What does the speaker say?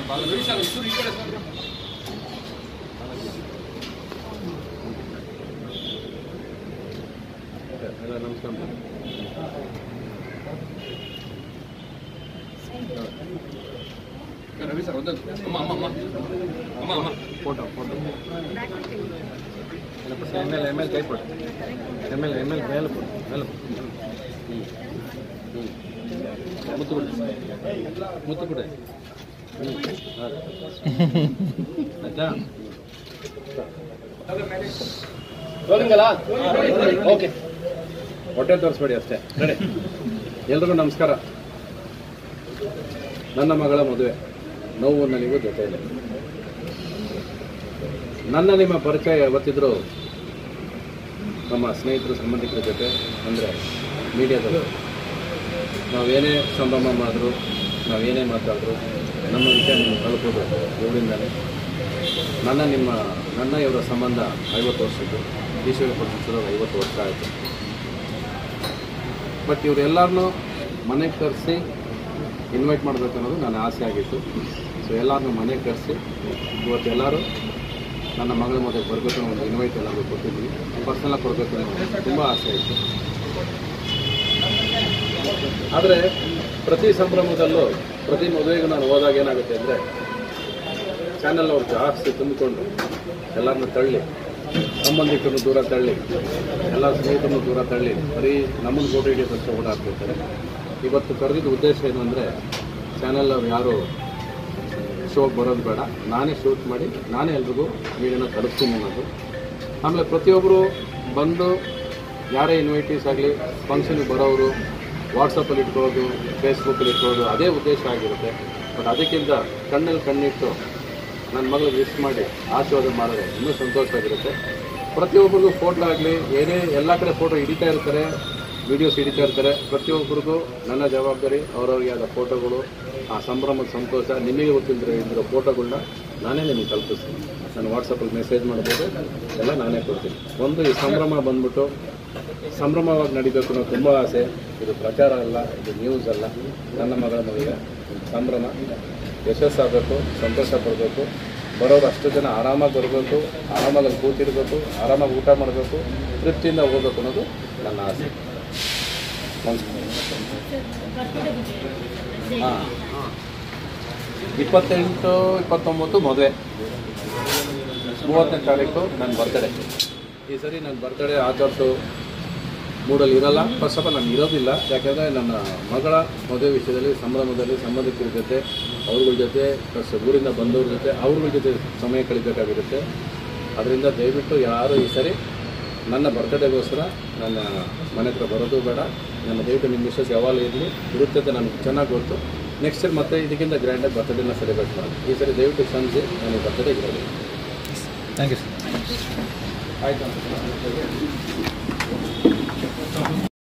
ಎಲ್ಲ ನಮಸ್ಕಾರ ರವಿ ಸರ್ ಒಂದೊಂದು ಅಮ್ಮ ಅಮ್ಮ ಅಮ್ಮ ಅಮ್ಮ ಅಮ್ಮ ಫೋಟೋ ಫೋಟೋ ಏನಪ್ಪ ಎಮ್ ಎಲ್ ಎಮ್ ಎಲ್ ಕೈ ಕೊಡು ಎಮ್ ಎಲ್ ಎಮ್ ಎಲ್ ಮೇಲೆ ಕೊಡು ಮೇಲೆ ಕೊಡು ಹ್ಞೂ ಹ್ಞೂ ಮುತ್ತು ಬಿಡಿ ಮುತ್ತು ಬಿಡಿ ಹ್ಞೂ ಆಯ್ತಾ ಓಕೆ ಹೊಟ್ಟೆ ತೋರಿಸ್ಬೇಡಿ ಅಷ್ಟೇ ರೆಡಿ ಎಲ್ರಿಗೂ ನಮಸ್ಕಾರ ನನ್ನ ಮಗಳ ಮದುವೆ ನೋವು ನನಗೂ ಜೊತೆಯಲ್ಲಿ ನನ್ನ ನಿಮ್ಮ ಪರಿಚಯ ಯಾವತ್ತಿದ್ರೂ ನಮ್ಮ ಸ್ನೇಹಿತರು ಸಂಬಂಧಿಕರ ಜೊತೆ ಅಂದರೆ ಮೀಡಿಯಾದಲ್ಲಿ ನಾವೇನೇ ಸಂಭ್ರಮ ಮಾಡಿದ್ರು ನಾವೇನೇ ಮಾತಾಡಿದ್ರು ನಮ್ಮ ವಿಷಯ ನೀವು ತಲುಪೋದು ಇವರಿಂದಲೇ ನನ್ನ ನಿಮ್ಮ ನನ್ನ ಇವರ ಸಂಬಂಧ ಐವತ್ತು ವರ್ಷದ್ದು ಈಶ್ವರ ಪಕ್ಷದ ಐವತ್ತು ವರ್ಷ ಆಯಿತು ಬಟ್ ಇವರೆಲ್ಲರನ್ನೂ ಮನೆಗೆ ಕರೆಸಿ ಇನ್ವೈಟ್ ಮಾಡಬೇಕು ಅನ್ನೋದು ನನ್ನ ಆಸೆ ಆಗಿತ್ತು ಸೊ ಎಲ್ಲರನ್ನೂ ಮನೆಗೆ ಕರೆಸಿ ಇವತ್ತು ಎಲ್ಲರೂ ನನ್ನ ಮಗಳ ಮದುವೆಗೆ ಬರಬೇಕು ಅನ್ನೋ ಒಂದು ಇನ್ವೈಟ್ ಎಲ್ಲರಿಗೂ ಕೊಟ್ಟಿದ್ವಿ ಪರ್ಸನಲ್ ಕೊಡಬೇಕು ಅನ್ನೋ ತುಂಬ ಆಸೆ ಇತ್ತು ಆದರೆ ಪ್ರತಿ ಸಂಭ್ರಮದಲ್ಲೂ ಪ್ರತಿ ಮದುವೆಗೂ ನಾನು ಹೋದಾಗ ಏನಾಗುತ್ತೆ ಅಂದರೆ ಚಾನಲ್ ಅವ್ರು ಜಾಸ್ತಿ ತುಂಬಿಕೊಂಡು ಎಲ್ಲರನ್ನೂ ತಳ್ಳಿ ಸಂಬಂಧಿಕರನ್ನು ದೂರ ತಳ್ಳಿ ಎಲ್ಲ ಸ್ನೇಹಿತರನ್ನು ದೂರ ತಳ್ಳಿ ಬರೀ ನಮ್ಮನ್ನು ಫೋಟೋ ಹಿಡಿಯೋದಕ್ಕೆ ಓಡಾಡ್ತಿರ್ತಾರೆ ಇವತ್ತು ಕರೆದಿದ್ದ ಉದ್ದೇಶ ಏನು ಅಂದರೆ ಚಾನಲ್ ಅವ್ರು ಯಾರು ಶೋಗೆ ಬರೋದು ಬೇಡ ನಾನೇ ಶೂಟ್ ಮಾಡಿ ನಾನೇ ಎಲ್ರಿಗೂ ವೀಡಿಯೋನ ತಲುಪ್ತೀನಿ ಅನ್ನೋದು ಆಮೇಲೆ ಪ್ರತಿಯೊಬ್ಬರು ಬಂದು ಯಾರೇ ಇನ್ವೈಟೀಸ್ ಆಗಲಿ ಫಂಕ್ಷನ್ಗೆ ಬರೋರು ವಾಟ್ಸಪ್ಪಲ್ಲಿ ಇಟ್ಕೊಳ್ಳೋದು ಫೇಸ್ಬುಕ್ಕಲ್ಲಿ ಇಟ್ಕೊಳ್ಳೋದು ಅದೇ ಉದ್ದೇಶ ಆಗಿರುತ್ತೆ ಬಟ್ ಅದಕ್ಕಿಂತ ಕಣ್ಣಲ್ಲಿ ಕಣ್ಣಿಟ್ಟು ನನ್ನ ಮಗಳಿಗೆ ವಿಶ್ ಮಾಡಿ ಆಶೀರ್ವಾದ ಮಾಡಿದ್ರೆ ಇನ್ನೂ ಸಂತೋಷ ಆಗಿರುತ್ತೆ ಪ್ರತಿಯೊಬ್ಬರಿಗೂ ಫೋಟೋ ಆಗಲಿ ಏನೇ ಎಲ್ಲ ಕಡೆ ಫೋಟೋ ಹಿಡಿತಾ ಇರ್ತಾರೆ ವಿಡಿಯೋಸ್ ಹಿಡಿತಾ ಇರ್ತಾರೆ ಪ್ರತಿಯೊಬ್ಬರಿಗೂ ನನ್ನ ಜವಾಬ್ದಾರಿ ಅವರವ್ರಿಗೆ ಆದ ಫೋಟೋಗಳು ಆ ಸಂಭ್ರಮದ ಸಂತೋಷ ನಿಮಗೆ ಗೊತ್ತಿಲ್ಲದ್ರೆ ಇದ್ದಿರೋ ಫೋಟೋಗಳನ್ನ ನಾನೇ ನಿಮಗೆ ತಲುಪಿಸ್ತೀನಿ ನಾನು ವಾಟ್ಸಪ್ಪಲ್ಲಿ ಮೆಸೇಜ್ ಮಾಡ್ಬೋದು ಎಲ್ಲ ನಾನೇ ಕೊಡ್ತೀನಿ ಒಂದು ಈ ಸಂಭ್ರಮ ಬಂದ್ಬಿಟ್ಟು ಸಂಭ್ರಮವಾಗಿ ನಡಿಬೇಕು ಅನ್ನೋ ತುಂಬ ಆಸೆ ಇದು ಪ್ರಚಾರ ಅಲ್ಲ ಇದು ನ್ಯೂಸ್ ಅಲ್ಲ ನನ್ನ ಮಗಳ ಮದುವೆ ಒಂದು ಸಂಭ್ರಮ ಯಶಸ್ಸಾಗಬೇಕು ಸಂತೋಷ ಪಡಬೇಕು ಬರೋರು ಅಷ್ಟು ಜನ ಆರಾಮಾಗಿ ಬರಬೇಕು ಆರಾಮಾಗಿ ಅಲ್ಲಿ ಕೂತಿರ್ಬೇಕು ಆರಾಮಾಗಿ ಊಟ ಮಾಡಬೇಕು ತೃಪ್ತಿಯಿಂದ ಹೋಗ್ಬೇಕು ಅನ್ನೋದು ನನ್ನ ಆಸೆ ಹಾಂ ಇಪ್ಪತ್ತೆಂಟು ಇಪ್ಪತ್ತೊಂಬತ್ತು ಮದುವೆ ಮೂವತ್ತನೇ ತಾರೀಕು ನನ್ನ ಬರ್ತಡೇ ಈ ಸರಿ ನನ್ನ ಬರ್ತಡೇ ಆಚರಿಸೋ ಮೂಡಲ್ಲಿ ಇರಲ್ಲ ಫಸ್ಟ್ ಆಫ್ ಆಲ್ ನಾನು ಇರೋದಿಲ್ಲ ಯಾಕೆಂದರೆ ನನ್ನ ಮಗಳ ಮದುವೆ ವಿಷಯದಲ್ಲಿ ಸಂಭ್ರಮದಲ್ಲಿ ಸಂಬಂಧಿಕರ ಜೊತೆ ಅವ್ರಗಳ ಜೊತೆ ಪ್ಲಸ್ ಊರಿಂದ ಬಂದವ್ರ ಜೊತೆ ಅವ್ರಗಳ ಜೊತೆ ಸಮಯ ಕಳಿಬೇಕಾಗಿರುತ್ತೆ ಅದರಿಂದ ದಯವಿಟ್ಟು ಯಾರು ಈ ಸರಿ ನನ್ನ ಬರ್ತಡೇಗೋಸ್ಕರ ನನ್ನ ಮನೆ ಹತ್ರ ಬರೋದು ಬೇಡ ನನ್ನ ದಯವಿಟ್ಟು ನಿಮ್ಮ ಮಿಸ್ಸಸ್ ಯಾವಾಗಲೂ ಇರಲಿ ಇರುತ್ತೆ ಅಂತ ನನಗೆ ಚೆನ್ನಾಗಿ ಗೊತ್ತು ನೆಕ್ಸ್ಟ್ ಇಯರ್ ಮತ್ತೆ ಇದಕ್ಕಿಂತ ಗ್ರ್ಯಾಂಡಾಗಿ ಬರ್ತಡೇನ ಸೆಲೆಬ್ರೇಟ್ ಮಾಡೋದು ಈ ಸರಿ ದಯವಿಟ್ಟು ಕ್ಷಮಿಸಿ ನನಗೆ ಬರ್ತಡೇ ಇರೋದು ಥ್ಯಾಂಕ್ ಯು ಸರ್ ಆಯ್ತು